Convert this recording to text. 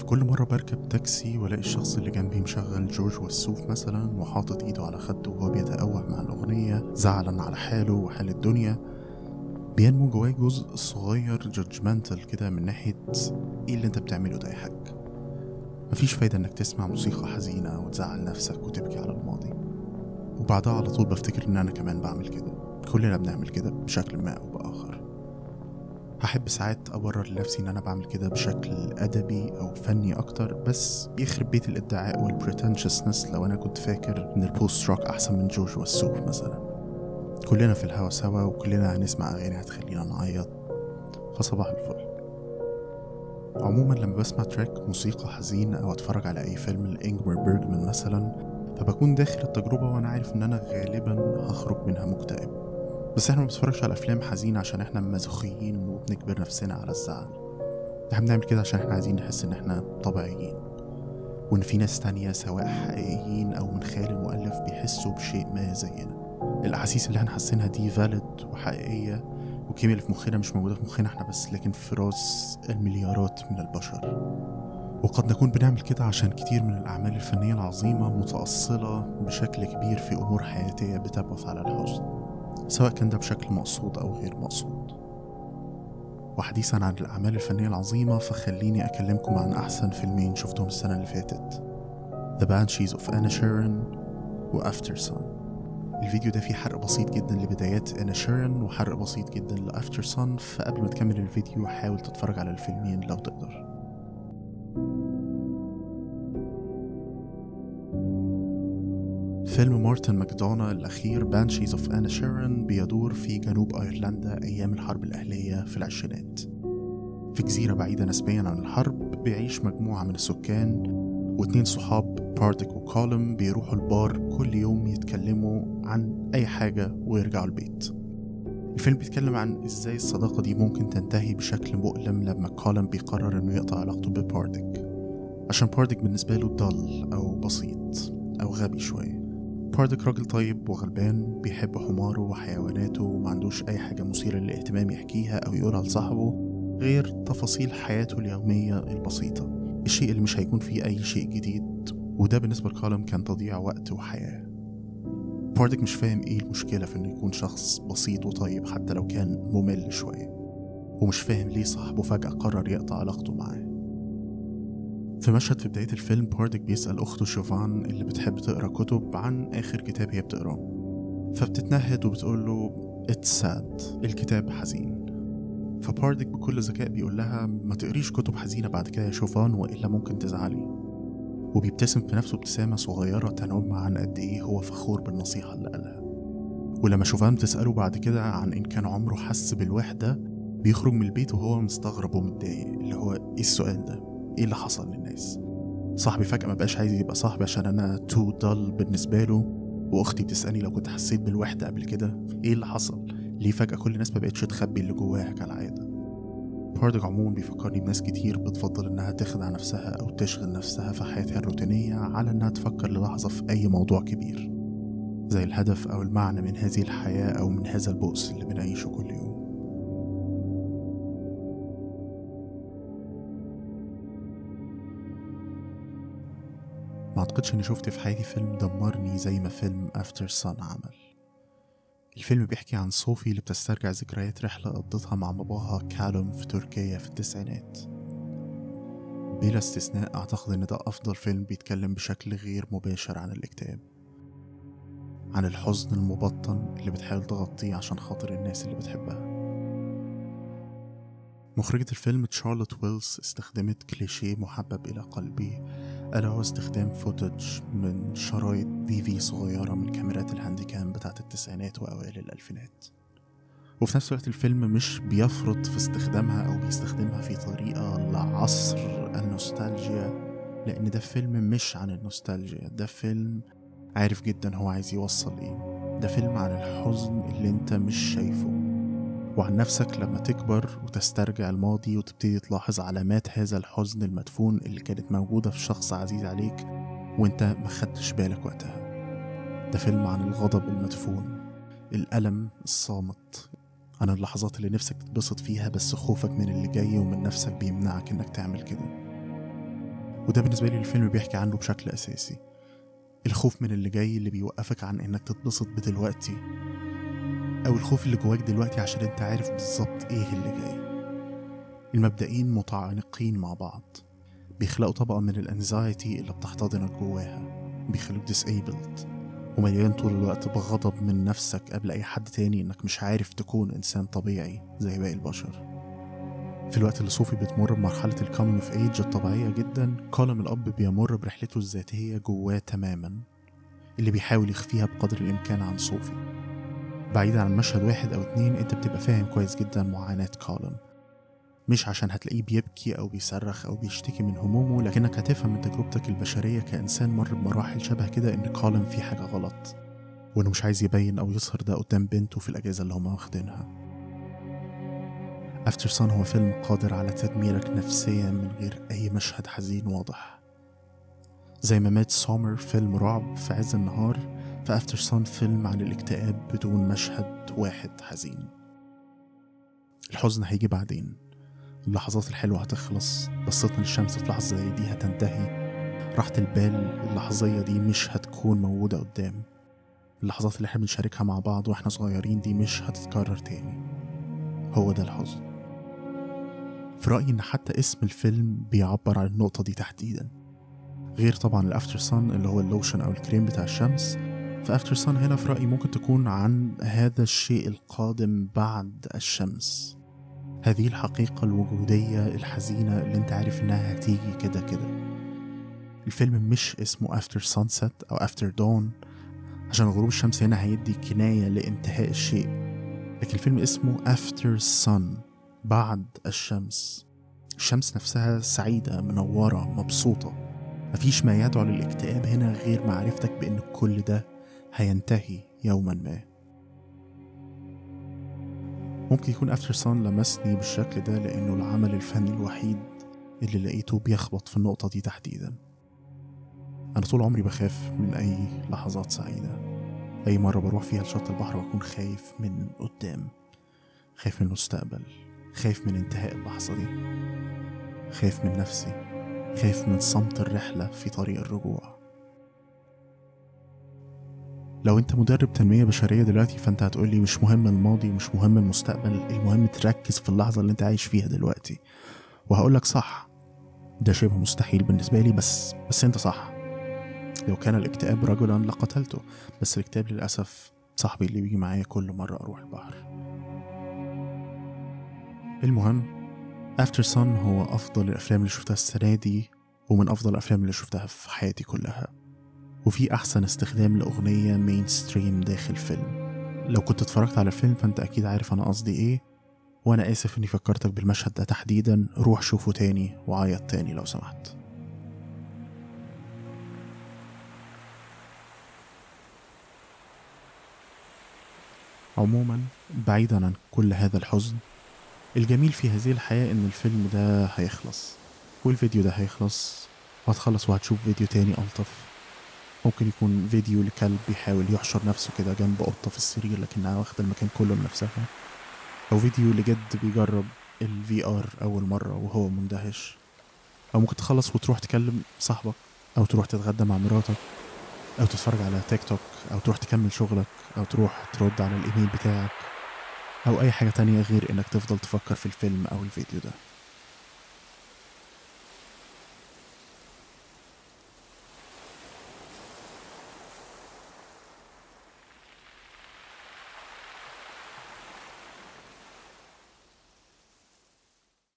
في كل مرة بركب تاكسي والاقي الشخص اللي جنبي مشغل جورج والسوف مثلا وحاطط ايده على خده وهو بيتأوه مع الأغنية زعلا على حاله وحال الدنيا بينمو جواي جزء صغير جادجمنتال كده من ناحية ايه اللي انت بتعمله ده يا حاج مفيش فايدة انك تسمع موسيقى حزينة وتزعل نفسك وتبكي على الماضي وبعدها على طول بفتكر ان انا كمان بعمل كده كلنا بنعمل كده بشكل ما او بآخر هحب ساعات أبرر لنفسي إن أنا بعمل كده بشكل أدبي أو فني أكتر بس بيخرب بيت الإدعاء والبريتنشسنس لو أنا كنت فاكر إن البوست روك أحسن من جورج والسوف مثلا كلنا في الهوا سوا وكلنا هنسمع أغاني هتخلينا نعيط فصباح الفل عموما لما بسمع تراك موسيقى حزين أو أتفرج على أي فيلم لإنجمر بيرجمان مثلا فبكون داخل التجربة وأنا عارف إن أنا غالبا هخرج منها مكتئب بس احنا ما بنتفرجش على افلام حزينه عشان احنا مزوخيين وبنجبر نفسنا على الزعل احنا بنعمل كده عشان احنا عايزين نحس ان احنا طبيعيين وان في ناس تانية سواء حقيقيين او من خيال المؤلف بيحسوا بشيء ما زينا الاحاسيس اللي احنا حاسينها دي فالid وحقيقيه والكيمياء اللي في مخنا مش موجوده في مخنا احنا بس لكن في راس المليارات من البشر وقد نكون بنعمل كده عشان كتير من الأعمال الفنية العظيمة متأصلة بشكل كبير في أمور حياتية بتبعث على الحزن سواء كان ده بشكل مقصود أو غير مقصود وحديثا عن الأعمال الفنية العظيمة فخليني أكلمكم عن أحسن فيلمين شفتهم السنة اللي فاتت The Banshees of Inisherin و After Sun الفيديو ده فيه حرق بسيط جدا لبدايات Inisherin وحرق بسيط جدا ل After Sun فقبل ما تكمل الفيديو حاول تتفرج على الفيلمين لو تقدر فيلم مارتن ماكدونا الأخير بانشيز اوف أنا شيرن بيدور في جنوب أيرلندا أيام الحرب الأهلية في العشرينات في جزيرة بعيدة نسبيا عن الحرب بيعيش مجموعة من السكان واتنين صحاب بارديك وكولم بيروحوا البار كل يوم يتكلموا عن أي حاجة ويرجعوا البيت الفيلم بيتكلم عن ازاي الصداقة دي ممكن تنتهي بشكل مؤلم لما كولم بيقرر انه يقطع علاقته ببارديك عشان بارديك بالنسبة له ضل أو بسيط أو غبي شوية باردك راجل طيب وغلبان بيحب حماره وحيواناته وما عندوش أي حاجة مثيرة للاهتمام يحكيها أو يقولها لصاحبه غير تفاصيل حياته اليومية البسيطة الشيء اللي مش هيكون فيه أي شيء جديد وده بالنسبة لكولم كان تضييع وقت وحياة باردك مش فاهم ايه المشكلة في انه يكون شخص بسيط وطيب حتى لو كان ممل شوية ومش فاهم ليه صاحبه فجأة قرر يقطع علاقته معاه في مشهد في بداية الفيلم باردك بيسأل أخته شوفان اللي بتحب تقرأ كتب عن آخر كتاب هي بتقراه فبتتنهد وبتقول له It's sad الكتاب حزين فباردك بكل ذكاء بيقول لها ما تقريش كتب حزينة بعد كده يا شوفان وإلا ممكن تزعلي وبيبتسم في نفسه ابتسامة صغيرة تنم عن قد إيه هو فخور بالنصيحة اللي قالها ولما شوفان بتسأله بعد كده عن إن كان عمره حس بالوحدة بيخرج من البيت وهو مستغرب ومتضايق اللي هو إيه السؤال ده؟ إيه اللي حصل للناس؟ صاحبي فجأة ما بقاش عايز يبقى صاحبي عشان أنا تو دل بالنسبة له وأختي بتسألني لو كنت حسيت بالوحدة قبل كده إيه اللي حصل؟ ليه فجأة كل الناس ما بقتش تخبي اللي جواها كالعادة؟ باردك عموما بيفكرني بناس كتير بتفضل إنها تخدع نفسها أو تشغل نفسها في حياتها الروتينية على إنها تفكر للحظة في أي موضوع كبير زي الهدف أو المعنى من هذه الحياة أو من هذا البؤس اللي بنعيشه كل يوم ما أعتقدش إني شفت في حياتي فيلم دمرني زي ما فيلم أفتر سان عمل الفيلم بيحكي عن صوفي اللي بتسترجع ذكريات رحلة قضتها مع باباها كالوم في تركيا في التسعينات بلا استثناء أعتقد إن ده أفضل فيلم بيتكلم بشكل غير مباشر عن الاكتئاب عن الحزن المبطن اللي بتحاول تغطيه عشان خاطر الناس اللي بتحبها مخرجة الفيلم تشارلوت ويلز استخدمت كليشيه محبب إلى قلبي ألا هو استخدام فوتج من شرايط دي في صغيرة من كاميرات الهاندي كام بتاعت التسعينات وأوائل الألفينات وفي نفس الوقت الفيلم مش بيفرط في استخدامها أو بيستخدمها في طريقة لعصر النوستالجيا لأن ده فيلم مش عن النوستالجيا ده فيلم عارف جدا هو عايز يوصل ايه ده فيلم عن الحزن اللي انت مش شايفه وعن نفسك لما تكبر وتسترجع الماضي وتبتدي تلاحظ علامات هذا الحزن المدفون اللي كانت موجودة في شخص عزيز عليك وانت ما خدتش بالك وقتها ده فيلم عن الغضب المدفون الألم الصامت عن اللحظات اللي نفسك تتبسط فيها بس خوفك من اللي جاي ومن نفسك بيمنعك انك تعمل كده وده بالنسبة لي الفيلم بيحكي عنه بشكل أساسي الخوف من اللي جاي اللي بيوقفك عن إنك تتبسط بدلوقتي أو الخوف اللي جواك دلوقتي عشان أنت عارف بالظبط إيه اللي جاي المبدئين متعانقين مع بعض بيخلقوا طبقة من الانزايتي اللي بتحتضنك جواها بيخلوك disabled ومليان طول الوقت بغضب من نفسك قبل أي حد تاني إنك مش عارف تكون إنسان طبيعي زي باقي البشر في الوقت اللي صوفي بتمر بمرحلة الكامينج اوف ايج الطبيعية جدا كولم الأب بيمر برحلته الذاتية جواه تماما اللي بيحاول يخفيها بقدر الإمكان عن صوفي بعيدا عن مشهد واحد أو اتنين أنت بتبقى فاهم كويس جدا معاناة كولم مش عشان هتلاقيه بيبكي أو بيصرخ أو بيشتكي من همومه لكنك هتفهم من تجربتك البشرية كإنسان مر بمراحل شبه كده إن كولم فيه حاجة غلط وإنه مش عايز يبين أو يظهر ده قدام بنته في الأجازة اللي هما واخدينها أفتر سان هو فيلم قادر على تدميرك نفسيا من غير أي مشهد حزين واضح زي ما مات سومر فيلم رعب في عز النهار فأفتر سان فيلم عن الاكتئاب بدون مشهد واحد حزين الحزن هيجي بعدين اللحظات الحلوة هتخلص بصيتنا للشمس في لحظة زي دي هتنتهي راحة البال اللحظية دي مش هتكون موجودة قدام اللحظات اللي احنا بنشاركها مع بعض واحنا صغيرين دي مش هتتكرر تاني هو ده الحزن في رأيي إن حتى اسم الفيلم بيعبر عن النقطة دي تحديدا غير طبعا الأفتر سان اللي هو اللوشن أو الكريم بتاع الشمس فأفتر سان هنا في رأيي ممكن تكون عن هذا الشيء القادم بعد الشمس هذه الحقيقة الوجودية الحزينة اللي انت عارف انها هتيجي كده كده الفيلم مش اسمه After Sunset أو After Dawn عشان غروب الشمس هنا هيدي كناية لانتهاء الشيء لكن الفيلم اسمه After Sun بعد الشمس الشمس نفسها سعيدة منورة مبسوطة مفيش ما يدعو للاكتئاب هنا غير معرفتك بأن كل ده هينتهي يوما ما ممكن يكون افتر سان لمسني بالشكل ده لانه العمل الفني الوحيد اللي لقيته بيخبط في النقطة دي تحديدا أنا طول عمري بخاف من أي لحظات سعيدة أي مرة بروح فيها لشط البحر وأكون خايف من قدام خايف من المستقبل خايف من انتهاء اللحظة دي خايف من نفسي خايف من صمت الرحلة في طريق الرجوع لو انت مدرب تنمية بشرية دلوقتي فانت هتقولي مش مهم الماضي مش مهم المستقبل المهم تركز في اللحظة اللي انت عايش فيها دلوقتي وهقولك صح ده شبه مستحيل بالنسبة لي بس بس انت صح لو كان الاكتئاب رجلا لقتلته بس الاكتئاب للأسف صاحبي اللي بيجي معايا كل مرة أروح البحر المهم After Sun هو أفضل الأفلام اللي شفتها السنة دي ومن أفضل الأفلام اللي شفتها في حياتي كلها وفي أحسن استخدام لأغنية مين ستريم داخل فيلم لو كنت اتفرجت على الفيلم فأنت أكيد عارف أنا قصدي إيه وأنا آسف إني فكرتك بالمشهد ده تحديدا روح شوفه تاني وعيط تاني لو سمحت عموما بعيدا عن كل هذا الحزن الجميل في هذه الحياة إن الفيلم ده هيخلص والفيديو ده هيخلص وهتخلص وهتشوف فيديو تاني ألطف ممكن يكون فيديو لكلب بيحاول يحشر نفسه كده جنب قطة في السرير لكنها واخدة المكان كله لنفسها أو فيديو لجد بيجرب الفي ار أول مرة وهو مندهش أو ممكن تخلص وتروح تكلم صاحبك أو تروح تتغدى مع مراتك أو تتفرج على تيك توك أو تروح تكمل شغلك أو تروح ترد على الإيميل بتاعك أو أي حاجة تانية غير إنك تفضل تفكر في الفيلم أو الفيديو ده